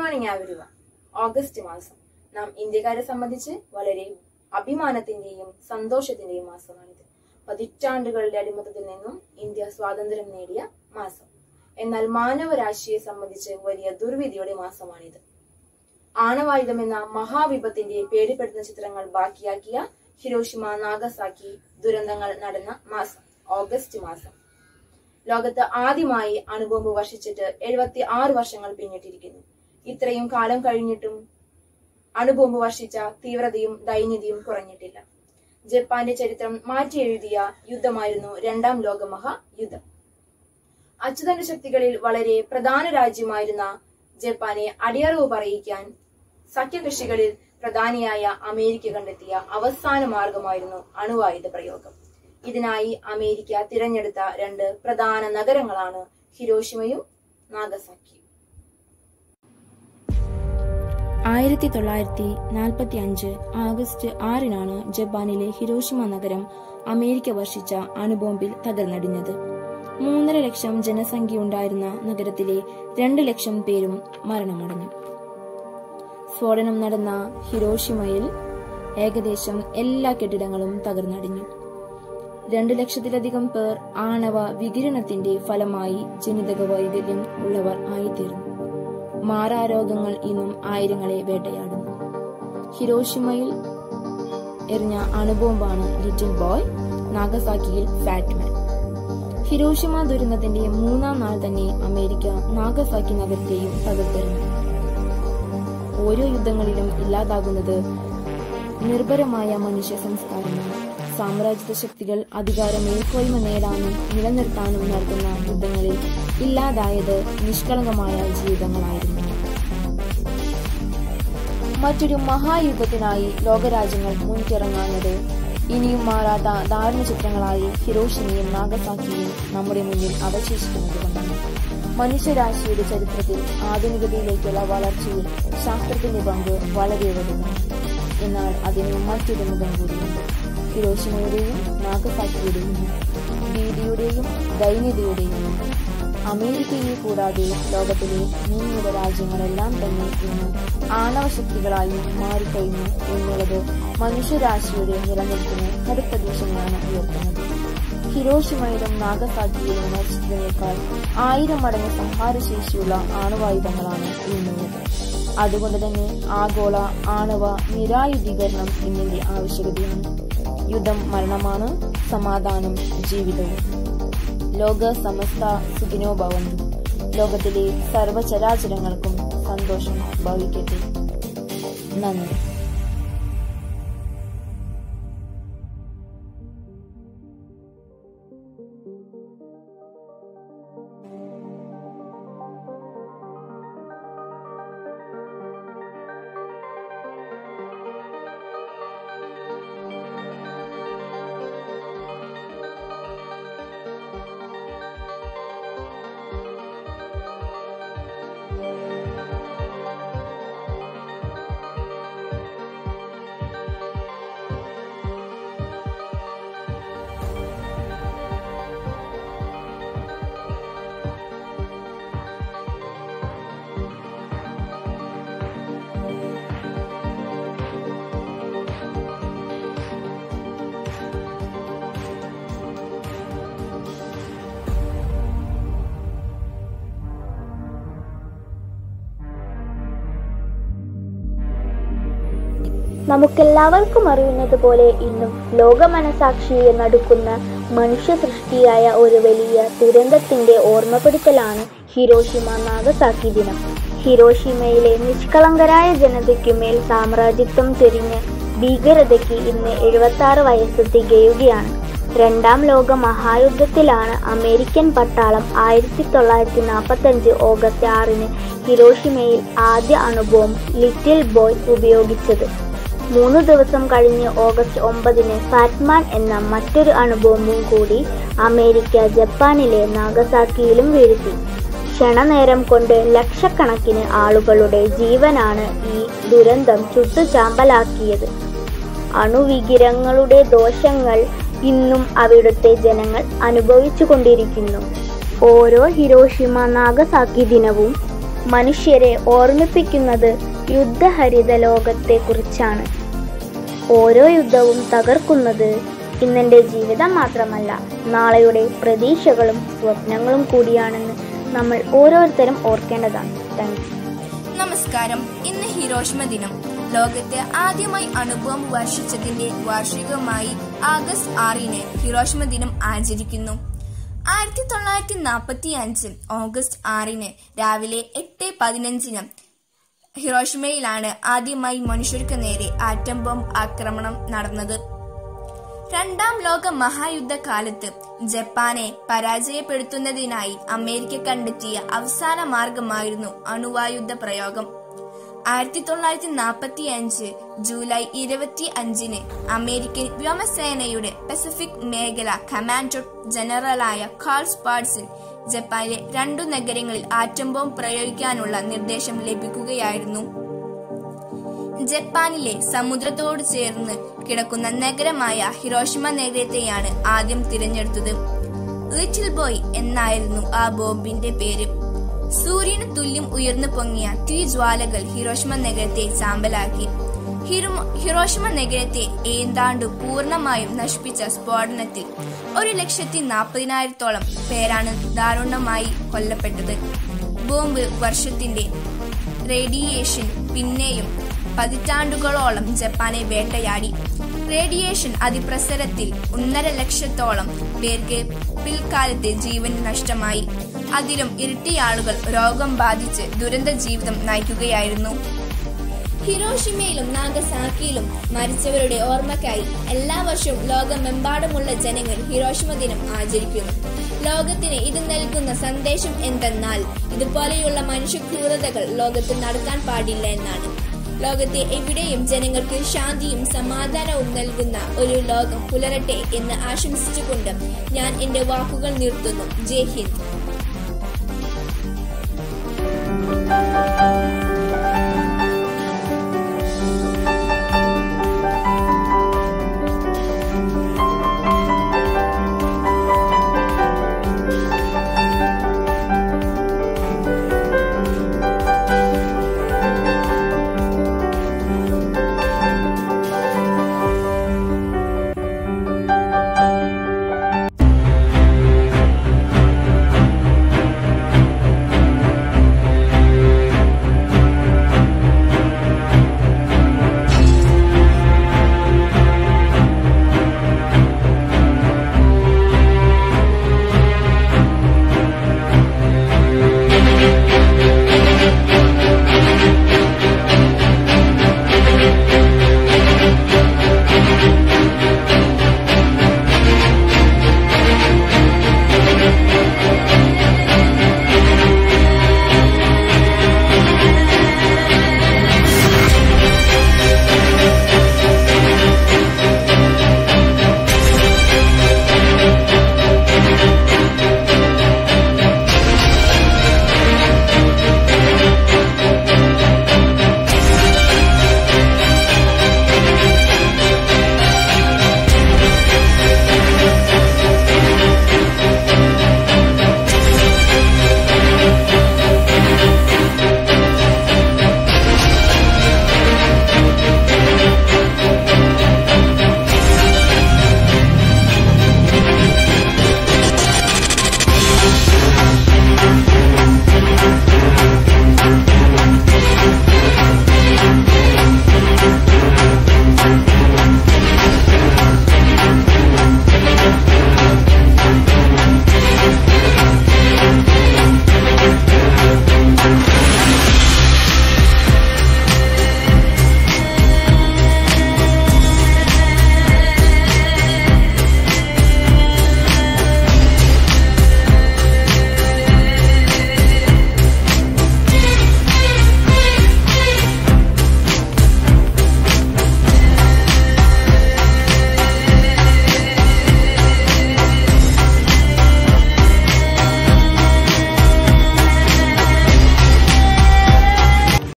morning ആവരുവ August മാസം നാം ഇന്ത്യക്കാരെ സംബന്ധിച്ച് വളരെ അഭിമാനത്തിന്റെയും സന്തോഷത്തിന്റെയും മാസമാണിത് പതിറ്റാണ്ടുകളുടെ അടിമത്തത്തിൽ നിന്നും ഇന്ത്യ സ്വാതന്ത്ര്യം നേടിയ മാസം എന്നാൽ മാനവരാശിയെ സംബന്ധിച്ച് വലിയ ദുർവിധിയുടെ മാസമാണിത് ആണവായുധം എന്ന മഹാവിപത്തിന്റെ പേടിപ്പെടുത്തുന്ന ചിത്രങ്ങൾ ബാക്കിയാക്കിയ ഹിരോഷിമ നാഗസാക്കി ദുരന്തങ്ങൾ നടന്ന മാസം ഓഗസ്റ്റ് മാസം ലോകത്ത് ആദ്യമായി അണുബോംബ് വർഷിച്ചിട്ട് എഴുപത്തി ആറ് വർഷങ്ങൾ പിന്നിട്ടിരിക്കുന്നു ഇത്രയും കാലം കഴിഞ്ഞിട്ടും അണുബോംബ് വർഷിച്ച തീവ്രതയും ദൈന്യതയും കുറഞ്ഞിട്ടില്ല ജപ്പാന്റെ ചരിത്രം മാറ്റി എഴുതിയ യുദ്ധമായിരുന്നു രണ്ടാം ലോക മഹായുദ്ധം അച്ചുതണ്ട് ശക്തികളിൽ വളരെ പ്രധാന രാജ്യമായിരുന്ന ജപ്പാനെ അടിയറവ് പറയിക്കാൻ സഖ്യകക്ഷികളിൽ പ്രധാനിയായ അമേരിക്ക കണ്ടെത്തിയ അവസാന മാർഗമായിരുന്നു അണുവായുധ പ്രയോഗം ഇതിനായി അമേരിക്ക തിരഞ്ഞെടുത്ത രണ്ട് പ്രധാന നഗരങ്ങളാണ് ഹിരോഷിമയും നാഗസാക്കിയും ആയിരത്തി തൊള്ളായിരത്തി നാൽപ്പത്തി അഞ്ച് ആഗസ്റ്റ് ആറിനാണ് ജപ്പാനിലെ ഹിരോഷിമ നഗരം അമേരിക്ക വർഷിച്ച അണുബോംബിൽ തകർന്നടിഞ്ഞത് മൂന്നര ലക്ഷം ജനസംഖ്യയുണ്ടായിരുന്ന നഗരത്തിലെ രണ്ട് ലക്ഷം പേരും മരണമടഞ്ഞു സ്ഫോടനം നടന്ന ഹിരോഷിമയിൽ ഏകദേശം എല്ലാ കെട്ടിടങ്ങളും തകർന്നടിഞ്ഞു രണ്ടു ലക്ഷത്തിലധികം പേർ ആണവ വികിരണത്തിന്റെ ഫലമായി ജനിതക വൈകല്യം ഉള്ളവർ ആയിത്തീർന്നു മാറാരോഗങ്ങൾ ഇന്നും ആയിരങ്ങളെ വേട്ടയാടുന്നു ഹിരോഷിമയിൽ എറിഞ്ഞ അണുബോംബാണ് ലിറ്റിൽ ബോയ് നാഗസാക്കിയിൽ ഫാറ്റ്മാൻ ഹിരോഷിമ ദുരന്തത്തിന്റെ മൂന്നാം നാൾ തന്നെ അമേരിക്ക നാഗസാക്കി നഗരത്തെയും തകർത്തെറിഞ്ഞു ഓരോ യുദ്ധങ്ങളിലും ഇല്ലാതാകുന്നത് നിർഭരമായ മനുഷ്യ സംസ്കാരമാണ് സാമ്രാജ്യത്വ ശക്തികൾ അധികാര മേൽക്കോയ്മ നേടാനും നിലനിർത്താനും നടത്തുന്ന യുദ്ധങ്ങളിൽ ഇല്ലാതായത് നിഷ്കളങ്കമായ ജീവിതങ്ങളായിരുന്നു മറ്റൊരു മഹായുദ്ധത്തിനായി ലോകരാജ്യങ്ങൾ മുൻകിറങ്ങാഞ്ഞത് ഇനിയും മാറാത്ത ദാരുണ ചിത്രങ്ങളായി ഹിരോഷിമയും നാഗസാക്കിയും നമ്മുടെ മുന്നിൽ അവശേഷിക്കുന്നത് കൊണ്ടാണ് മനുഷ്യരാശിയുടെ ചരിത്രത്തിൽ ആധുനികതയിലേക്കുള്ള വളർച്ചയിൽ ശാസ്ത്രത്തിന്റെ പങ്ക് വളരെ വലുതാണ് എന്നാൽ അതിന് മറ്റൊരു മുഖം കൂടിയുണ്ട് ഹിരോഷിമയുടെയും നാഗസാക്കിയുടെയും ഭീതിയുടെയും ദൈന്യതയുടെയും അമേരിക്കയെ കൂടാതെ ലോകത്തിലെ മുൻനിര രാജ്യങ്ങളെല്ലാം തന്നെ ഇന്ന് ആണവശക്തികളായി മാറിക്കഴിഞ്ഞു എന്നുള്ളത് മനുഷ്യരാശിയുടെ നിലനിൽപ്പിന് കടുത്ത ഭീഷണിയാണ് ഉയർത്തുന്നത് ഹിരോഷിമയിലും നാഗസാക്കിയിലും നശിച്ചതിനേക്കാൾ ആയിരം മടങ്ങ് സംഹാരശേഷിയുള്ള ആണവായുധങ്ങളാണ് ഇന്നുള്ളത് അതുകൊണ്ട് തന്നെ ആഗോള ആണവ നിരായുധീകരണം എന്നിന്റെ ആവശ്യകതയാണ് യുദ്ധം മരണമാണ് സമാധാനം ജീവിതവും ലോക സമസ്ത സുഖിനോ ഭവന്തു ലോകത്തിലെ സർവചരാചരങ്ങൾക്കും സന്തോഷം ഭവിക്കട്ടെ നന്ദി നമുക്കെല്ലാവർക്കും അറിയുന്നത് പോലെ ഇന്നും ലോക മനസാക്ഷിയെ നടുക്കുന്ന മനുഷ്യ സൃഷ്ടിയായ ഒരു വലിയ ദുരന്തത്തിന്റെ ഓർമ്മപ്പെടുത്തലാണ് ഹിരോഷിമ നാഗസാക്കി ദിനം ഹിരോഷിമയിലെ നിഷ്കളങ്കരായ ജനതയ്ക്കുമേൽ സാമ്രാജ്യത്വം ചെരിഞ്ഞ് ഭീകരതയ്ക്ക് ഇന്ന് എഴുപത്തി ആറ് വയസ്സ് തികയുകയാണ് രണ്ടാം ലോക മഹായുദ്ധത്തിലാണ് അമേരിക്കൻ പട്ടാളം ആയിരത്തി തൊള്ളായിരത്തി നാൽപ്പത്തഞ്ച് ഓഗസ്റ്റ് ആറിന് ഹിരോഷിമയിൽ ആദ്യ അണുബോംബ് ലിറ്റിൽ ബോയ് ഉപയോഗിച്ചത് മൂന്ന് ദിവസം കഴിഞ്ഞ് ഓഗസ്റ്റ് ഒമ്പതിന് ഫാറ്റ്മാൻ എന്ന മറ്റൊരു അണുബോംബും കൂടി അമേരിക്ക ജപ്പാനിലെ നാഗസാക്കിയിലും വീഴ്ത്തി ക്ഷണനേരം കൊണ്ട് ലക്ഷക്കണക്കിന് ആളുകളുടെ ജീവനാണ് ഈ ദുരന്തം ചുട്ടുചാമ്പലാക്കിയത് അണുവികിരങ്ങളുടെ ദോഷങ്ങൾ ഇന്നും അവിടുത്തെ ജനങ്ങൾ അനുഭവിച്ചു കൊണ്ടിരിക്കുന്നു ഓരോ ഹിരോഷിമ നാഗസാക്കി ദിനവും മനുഷ്യരെ ഓർമ്മിപ്പിക്കുന്നത് യുദ്ധഹരിത ലോകത്തെക്കുറിച്ചാണ് ഓരോ യുദ്ധവും തകർക്കുന്നത് ഇന്നെൻ്റെ ജീവിതം മാത്രമല്ല നാളെയുടെ പ്രതീക്ഷകളും സ്വപ്നങ്ങളും കൂടിയാണെന്ന് നമ്മൾ ഓരോരുത്തരും ഓർക്കേണ്ടതാണ് താങ്ക് യു നമസ്കാരം ഇന്ന് ഹിരോഷിമ ദിനം ലോകത്ത് ആദ്യമായി അണുബോംബ് വർഷിച്ചതിന്റെ വാർഷികമായി ആഗസ്റ്റ് ആറിന് ഹിരോഷിമ ദിനം ആചരിക്കുന്നു ആയിരത്തി തൊള്ളായിരത്തി നാൽപ്പത്തി അഞ്ച് ഓഗസ്റ്റ് ആറിന് രാവിലെ എട്ട് പതിനഞ്ചിന് ഹിരോഷിമയിലാണ് ആദ്യമായി മനുഷ്യർക്ക് നേരെ ആറ്റം ബോംബ് ആക്രമണം നടന്നത് രണ്ടാം ലോക മഹായുദ്ധകാലത്ത് ജപ്പാനെ പരാജയപ്പെടുത്തുന്നതിനായി അമേരിക്ക കണ്ടെത്തിയ അവസാന മാർഗമായിരുന്നു അണുവായുധ പ്രയോഗം ആയിരത്തി തൊള്ളായിരത്തി നാൽപ്പത്തി അഞ്ച് ജൂലൈ ഇരുപത്തി അഞ്ചിന് അമേരിക്കൻ വ്യോമസേനയുടെ പസഫിക് മേഖല കമാൻഡർ ജനറലായ കാൾ സ്പാഡ്സിൽ ജപ്പാനിലെ രണ്ടു നഗരങ്ങളിൽ ആറ്റം ബോംബ് പ്രയോഗിക്കാനുള്ള നിർദ്ദേശം ലഭിക്കുകയായിരുന്നു ജപ്പാനിലെ സമുദ്രത്തോട് ചേർന്ന് കിടക്കുന്ന നഗരമായ ഹിരോഷിമ നഗരത്തെയാണ് ആദ്യം തിരഞ്ഞെടുത്തത് ലിറ്റിൽ ബോയ് എന്നായിരുന്നു ആ ബോംബിന്റെ പേര് സൂര്യന് തുല്യം ഉയർന്നു പൊങ്ങിയ തീജ്വാലകൾ ഹിരോഷിമ നഗരത്തെ ചാമ്പലാക്കി ഹിരുമ- ഹിരോഷിമ നഗരത്തെ ഏതാണ്ട് പൂർണ്ണമായും നശിപ്പിച്ച സ്ഫോടനത്തിൽ ഒരു ലക്ഷത്തി നാൽപ്പതിനായിരത്തോളം പേരാണ് ദാരുണമായി കൊല്ലപ്പെട്ടത് ബോംബ് വർഷത്തിന്റെ റേഡിയേഷൻ പിന്നെയും പതിറ്റാണ്ടുകളോളം ജപ്പാനെ വേട്ടയാടി റേഡിയേഷൻ അതിപ്രസരത്തിൽ ഒന്നര ലക്ഷത്തോളം പേർക്ക് പിൽക്കാലത്ത് ജീവൻ നഷ്ടമായി അതിലും ഇരട്ടി ആളുകൾ രോഗം ബാധിച്ച് ദുരന്ത ജീവിതം നയിക്കുകയായിരുന്നു ഹിരോഷിമയിലും നാഗസാക്കിയിലും മരിച്ചവരുടെ ഓർമ്മയ്ക്കായി എല്ലാ വർഷവും ലോകമെമ്പാടുമുള്ള ജനങ്ങൾ ഹിരോഷിമ ദിനം ആചരിക്കുന്നു ലോകത്തിന് ഇത് നൽകുന്ന സന്ദേശം എന്തെന്നാൽ ഇതുപോലെയുള്ള മനുഷ്യക്രൂരതകൾ ലോകത്ത് നടക്കാൻ പാടില്ല എന്നാണ് ലോകത്തെ എവിടെയും ജനങ്ങൾക്ക് ശാന്തിയും സമാധാനവും നൽകുന്ന ഒരു ലോകം പുലരട്ടെ എന്ന് ആശംസിച്ചുകൊണ്ട് ഞാൻ എന്റെ വാക്കുകൾ നിർത്തുന്നു ജയ് ഹിന്ദ്